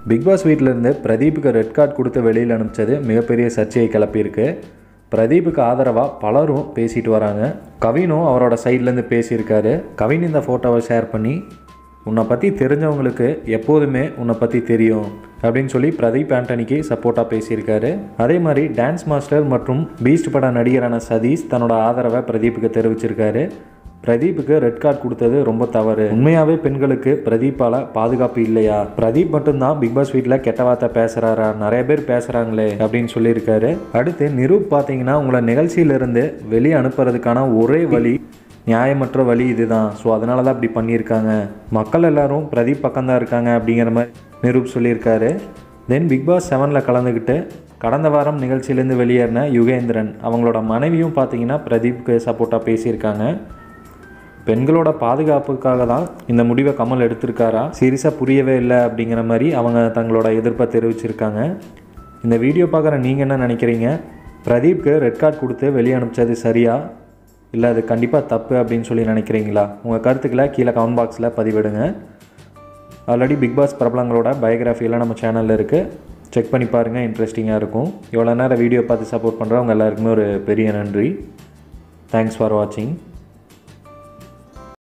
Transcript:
big pass வீட்டிலேருந்து பிரதீப்புக்கு red card கொடுத்து வெளியில் அனுப்பிச்சது மிகப்பெரிய சர்ச்சையை கிளப்பியிருக்கு பிரதீப்புக்கு ஆதரவாக பலரும் பேசிட்டு வராங்க கவினும் அவரோட சைட்லேருந்து பேசியிருக்காரு கவின் இந்த ஃபோட்டோவை ஷேர் பண்ணி உன்னை பற்றி தெரிஞ்சவங்களுக்கு எப்போதுமே உன்னை பற்றி தெரியும் அப்படின்னு சொல்லி பிரதீப் ஆண்டனிக்கு சப்போர்ட்டாக பேசியிருக்காரு அதே மாதிரி டான்ஸ் மாஸ்டர் மற்றும் பீஸ்ட் பட நடிகரான சதீஷ் தன்னோட ஆதரவை பிரதீப்புக்கு தெரிவிச்சிருக்காரு பிரதீப்புக்கு ரெட் கார்டு கொடுத்தது ரொம்ப தவறு உண்மையாகவே பெண்களுக்கு பிரதீப்பால் பாதுகாப்பு இல்லையா பிரதீப் மட்டும்தான் பிக் பாஸ் வீட்டில் கெட்ட வார்த்தை பேசுகிறாரா நிறைய பேர் பேசுகிறாங்களே அப்படின்னு சொல்லியிருக்காரு அடுத்து நிரூப் பார்த்தீங்கன்னா உங்களை நிகழ்ச்சியிலிருந்து வெளியே அனுப்புறதுக்கான ஒரே வழி நியாயமற்ற வழி இதுதான் ஸோ அதனால தான் இப்படி பண்ணியிருக்காங்க மக்கள் எல்லாரும் பிரதீப் பக்கம்தான் இருக்காங்க அப்படிங்கிற மாதிரி நிரூப் சொல்லியிருக்காரு தென் பிக் பாஸ் செவனில் கலந்துக்கிட்டு கடந்த வாரம் நிகழ்ச்சியிலேருந்து வெளியேறின யுகேந்திரன் அவங்களோட மனைவியும் பார்த்தீங்கன்னா பிரதீப்க்கு சப்போர்ட்டாக பேசியிருக்காங்க பெண்களோட பாதுகாப்புக்காக தான் இந்த முடிவை கமல் எடுத்திருக்காரா சீரியஸாக புரியவே இல்லை அப்படிங்கிற மாதிரி அவங்க தங்களோட எதிர்ப்பை தெரிவிச்சிருக்காங்க இந்த வீடியோ பார்க்குற நீங்கள் என்ன நினைக்கிறீங்க பிரதீப்க்கு ரெட் கார்டு கொடுத்து வெளியே அனுப்பிச்சது சரியா இல்லை அது கண்டிப்பாக தப்பு அப்படின்னு சொல்லி நினைக்கிறீங்களா உங்கள் கருத்துக்களை கீழே கமெண்ட் பாக்ஸில் பதிவிடுங்க ஆல்ரெடி பிக் பாஸ் பிரபலங்களோட பயோகிராஃபியெல்லாம் நம்ம சேனலில் இருக்குது செக் பண்ணி பாருங்கள் இன்ட்ரெஸ்டிங்காக இருக்கும் இவ்வளோ நேரம் வீடியோ பார்த்து சப்போர்ட் பண்ணுறவங்க எல்லாருக்குமே ஒரு பெரிய நன்றி தேங்க்ஸ் ஃபார் வாட்சிங்